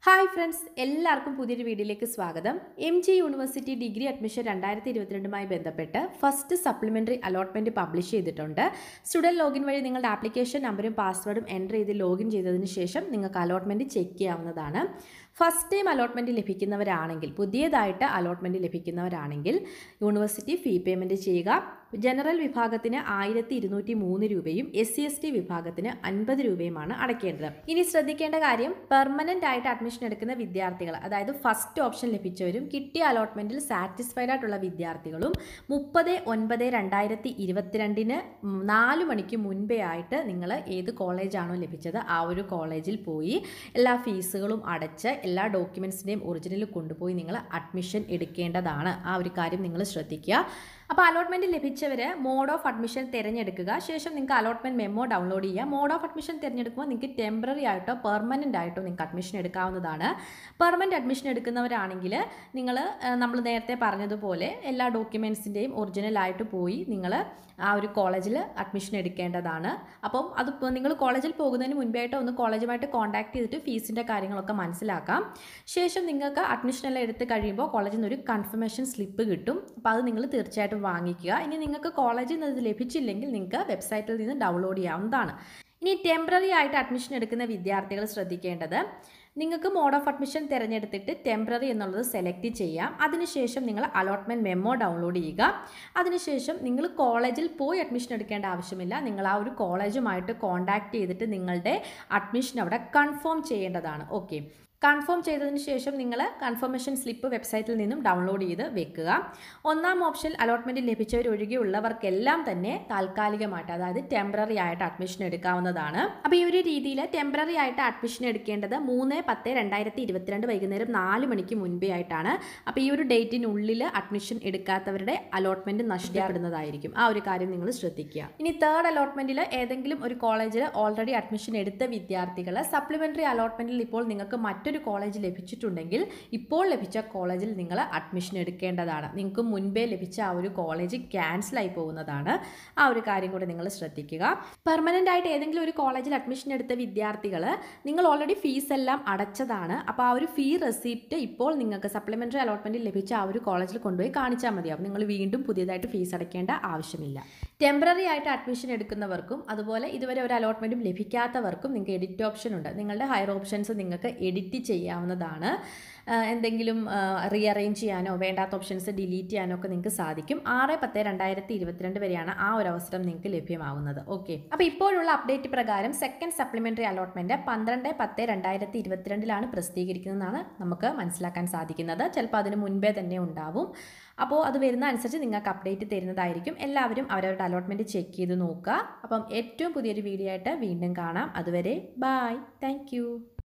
hi friends എല്ലാവർക്കും പുതിയൊരു വീഡിയോയിലേക്ക് സ്വാഗതം M G university degree admission രണ്ടായിരത്തി ഇരുപത്തിരണ്ടുമായി ബന്ധപ്പെട്ട് ഫസ്റ്റ് സപ്ലിമെൻ്ററി അലോട്ട്മെൻറ്റ് പബ്ലിഷ് ചെയ്തിട്ടുണ്ട് സ്റ്റുഡൻറ്റ് ലോഗിൻ വഴി നിങ്ങളുടെ ആപ്ലിക്കേഷൻ നമ്പറും പാസ്വേഡും എൻ്റർ ചെയ്ത് ലോഗിൻ ചെയ്തതിന് ശേഷം നിങ്ങൾക്ക് അലോട്ട്മെൻറ്റ് ചെക്ക് ചെയ്യാവുന്നതാണ് ഫസ്റ്റ് ടൈം അലോട്ട്മെൻറ്റ് ലഭിക്കുന്നവരാണെങ്കിൽ പുതിയതായിട്ട് അലോട്ട്മെൻറ്റ് ലഭിക്കുന്നവരാണെങ്കിൽ യൂണിവേഴ്സിറ്റി ഫീ പേയ്മെൻറ്റ് ചെയ്യുക ജനറൽ വിഭാഗത്തിന് ആയിരത്തി ഇരുന്നൂറ്റി മൂന്ന് രൂപയും എസ് സി എസ് ടി വിഭാഗത്തിന് അൻപത് രൂപയുമാണ് അടയ്ക്കേണ്ടത് ഇനി ശ്രദ്ധിക്കേണ്ട കാര്യം പെർമനൻ്റ് ആയിട്ട് അഡ്മിഷൻ എടുക്കുന്ന വിദ്യാർത്ഥികൾ അതായത് ഫസ്റ്റ് ഓപ്ഷൻ ലഭിച്ചവരും കിട്ടിയ അലോട്ട്മെൻറ്റിൽ സാറ്റിസ്ഫൈഡ് ആയിട്ടുള്ള വിദ്യാർത്ഥികളും മുപ്പത് ഒൻപത് രണ്ടായിരത്തി ഇരുപത്തിരണ്ടിന് നാല് മണിക്ക് മുൻപേ ആയിട്ട് നിങ്ങൾ ഏത് കോളേജാണോ ലഭിച്ചത് ആ ഒരു കോളേജിൽ പോയി എല്ലാ ഫീസുകളും അടച്ച് എല്ലാ ഡോക്യുമെൻസിൻ്റെയും ഒറിജിനൽ കൊണ്ടുപോയി നിങ്ങൾ അഡ്മിഷൻ എടുക്കേണ്ടതാണ് ആ ഒരു കാര്യം നിങ്ങൾ ശ്രദ്ധിക്കുക അപ്പോൾ അലോട്ട്മെൻറ്റ് ലഭിച്ചവർ മോഡ് ഓഫ് അഡ്മിഷൻ തിരഞ്ഞെടുക്കുക ശേഷം നിങ്ങൾക്ക് അലോട്ട്മെൻറ്റ് മെമ്മോ ഡൗൺലോഡ് ചെയ്യുക മോഡ് ഓഫ് അഡ്മിഷൻ തിരഞ്ഞെടുക്കുമ്പോൾ നിങ്ങൾക്ക് ടെമ്പററി ആയിട്ടോ പെർമനൻ്റ് ആയിട്ടോ നിങ്ങൾക്ക് അഡ്മിഷൻ എടുക്കാവുന്നതാണ് പെർമനൻ്റ് അഡ്മിഷൻ എടുക്കുന്നവരാണെങ്കിൽ നിങ്ങൾ നമ്മൾ നേരത്തെ പറഞ്ഞതുപോലെ എല്ലാ ഡോക്യുമെൻസിൻ്റെയും ഒറിജിനലായിട്ട് പോയി നിങ്ങൾ ആ ഒരു കോളേജിൽ അഡ്മിഷൻ എടുക്കേണ്ടതാണ് അപ്പം അത് നിങ്ങൾ കോളേജിൽ പോകുന്നതിന് മുൻപായിട്ട് ഒന്ന് കോളേജുമായിട്ട് കോൺടാക്ട് ചെയ്തിട്ട് ഫീസിൻ്റെ കാര്യങ്ങളൊക്കെ മനസ്സിലാക്കാം ശേഷം നിങ്ങൾക്ക് അഡ്മിഷൻ എല്ലാം എടുത്ത് കഴിയുമ്പോൾ കോളേജിൽ നിന്ന് ഒരു കൺഫർമേഷൻ സ്ലിപ്പ് കിട്ടും അപ്പോൾ അത് നിങ്ങൾ തീർച്ചയായിട്ടും വാങ്ങിക്കുക ഇനി നിങ്ങൾക്ക് കോളേജിൽ നിന്ന് ഇത് ലഭിച്ചില്ലെങ്കിൽ നിങ്ങൾക്ക് വെബ്സൈറ്റിൽ നിന്ന് ഡൗൺലോഡ് ചെയ്യാവുന്നതാണ് ഇനി ടെമ്പററി ആയിട്ട് അഡ്മിഷൻ എടുക്കുന്ന വിദ്യാർത്ഥികൾ ശ്രദ്ധിക്കേണ്ടത് നിങ്ങൾക്ക് മോഡ് ഓഫ് അഡ്മിഷൻ തിരഞ്ഞെടുത്തിട്ട് ടെമ്പററി എന്നുള്ളത് സെലക്ട് ചെയ്യാം അതിനുശേഷം നിങ്ങൾ അലോട്ട്മെൻറ്റ് മെമ്മോ ഡൗൺലോഡ് ചെയ്യുക അതിനുശേഷം നിങ്ങൾ കോളേജിൽ പോയി അഡ്മിഷൻ എടുക്കേണ്ട ആവശ്യമില്ല നിങ്ങൾ ആ ഒരു കോളേജുമായിട്ട് കോൺടാക്ട് ചെയ്തിട്ട് നിങ്ങളുടെ അഡ്മിഷൻ അവിടെ കൺഫേം ചെയ്യേണ്ടതാണ് ഓക്കെ കൺഫേം ചെയ്തതിന് ശേഷം നിങ്ങൾ കൺഫർമേഷൻ സ്ലിപ്പ് വെബ്സൈറ്റിൽ നിന്നും ഡൗൺലോഡ് ചെയ്ത് വെക്കുക ഒന്നാം ഓപ്ഷൻ അലോട്ട്മെൻറ്റ് ലഭിച്ചവർ ഒഴികെയുള്ളവർക്കെല്ലാം തന്നെ താൽക്കാലികമായിട്ട് അതായത് ടെമ്പററി ആയിട്ട് അഡ്മിഷൻ എടുക്കാവുന്നതാണ് അപ്പോൾ ഈ ഒരു രീതിയിൽ ടെമ്പററി ആയിട്ട് അഡ്മിഷൻ എടുക്കേണ്ടത് മൂന്ന് പത്ത് രണ്ടായിരത്തി ഇരുപത്തിരണ്ട് വൈകുന്നേരം നാല് മണിക്ക് മുൻപേ ആയിട്ടാണ് അപ്പോൾ ഈ ഒരു ഡേറ്റിനുള്ളിൽ അഡ്മിഷൻ എടുക്കാത്തവരുടെ അലോട്ട്മെൻറ്റ് നഷ്ടപ്പെടുന്നതായിരിക്കും ആ ഒരു കാര്യം നിങ്ങൾ ശ്രദ്ധിക്കുക ഇനി തേർഡ് അലോട്ട്മെൻറ്റിൽ ഏതെങ്കിലും ഒരു കോളേജിൽ ഓൾറെഡി അഡ്മിഷൻ എടുത്ത വിദ്യാർത്ഥികൾ സപ്ലിമെൻ്ററി അലോട്ട്മെൻറ്റിൽ ഇപ്പോൾ നിങ്ങൾക്ക് മറ്റൊരു കോളേജ് ലഭിച്ചിട്ടുണ്ടെങ്കിൽ ഇപ്പോൾ ലഭിച്ച കോളേജിൽ നിങ്ങൾ അഡ്മിഷൻ എടുക്കേണ്ടതാണ് നിങ്ങൾക്ക് മുൻപേ ലഭിച്ച ആ ഒരു കോളേജ് ക്യാൻസലായി പോകുന്നതാണ് ആ ഒരു കാര്യം കൂടെ നിങ്ങൾ ശ്രദ്ധിക്കുക പെർമനൻ്റ് ആയിട്ട് ഏതെങ്കിലും ഒരു കോളേജിൽ അഡ്മിഷൻ എടുത്ത വിദ്യാർത്ഥികൾ നിങ്ങൾ ഓൾറെഡി ഫീസ് എല്ലാം അടച്ചതാണ് അപ്പോൾ ആ ഒരു ഫീ റെസിപ്റ്റ് ഇപ്പോൾ നിങ്ങൾക്ക് സപ്ലിമെൻ്ററി അലോട്ട്മെൻറ്റിൽ ലഭിച്ച ആ ഒരു കോളേജിൽ കൊണ്ടുപോയി കാണിച്ചാൽ മതിയാവും നിങ്ങൾ വീണ്ടും പുതിയതായിട്ട് ഫീസ് അടയ്ക്കേണ്ട ആവശ്യമില്ല ടെമ്പററി ആയിട്ട് അഡ്മിഷൻ എടുക്കുന്നവർക്കും അതുപോലെ ഇതുവരെ ഒരു അലോട്ട്മെൻറ്റും ലഭിക്കാത്തവർക്കും നിങ്ങൾക്ക് എഡിറ്റ് ഓപ്ഷൻ ഉണ്ട് നിങ്ങളുടെ ഹയർ ഓപ്ഷൻസ് നിങ്ങൾക്ക് എഡിറ്റ് ചെയ്യാവുന്നതാണ് എന്തെങ്കിലും റീഅറേഞ്ച് ചെയ്യാനോ വേണ്ടാത്ത ഓപ്ഷൻസ് ഡിലീറ്റ് ചെയ്യാനോ ഒക്കെ നിങ്ങൾക്ക് സാധിക്കും ആറ് പത്ത് രണ്ടായിരത്തി ഇരുപത്തിരണ്ട് വരെയാണ് ആ ഒരു അവസരം നിങ്ങൾക്ക് ലഭ്യമാവുന്നത് ഓക്കെ അപ്പോൾ ഇപ്പോഴുള്ള അപ്ഡേറ്റ് പ്രകാരം സെക്കൻഡ് സപ്ലിമെൻ്ററി അലോട്ട്മെൻറ്റ് പന്ത്രണ്ട് പത്ത് രണ്ടായിരത്തി ഇരുപത്തിരണ്ടിലാണ് പ്രസിദ്ധീകരിക്കുന്നതെന്നാണ് നമുക്ക് മനസ്സിലാക്കാൻ സാധിക്കുന്നത് ചിലപ്പോൾ അതിന് മുൻപേ തന്നെ ഉണ്ടാവും അപ്പോൾ അത് വരുന്ന അനുസരിച്ച് നിങ്ങൾക്ക് അപ്ഡേറ്റ് തരുന്നതായിരിക്കും എല്ലാവരും അവരവരുടെ അലോട്ട്മെൻറ്റ് ചെക്ക് ചെയ്ത് നോക്കുക അപ്പം ഏറ്റവും പുതിയൊരു വീഡിയോ ആയിട്ട് വീണ്ടും കാണാം അതുവരെ ബായ് താങ്ക്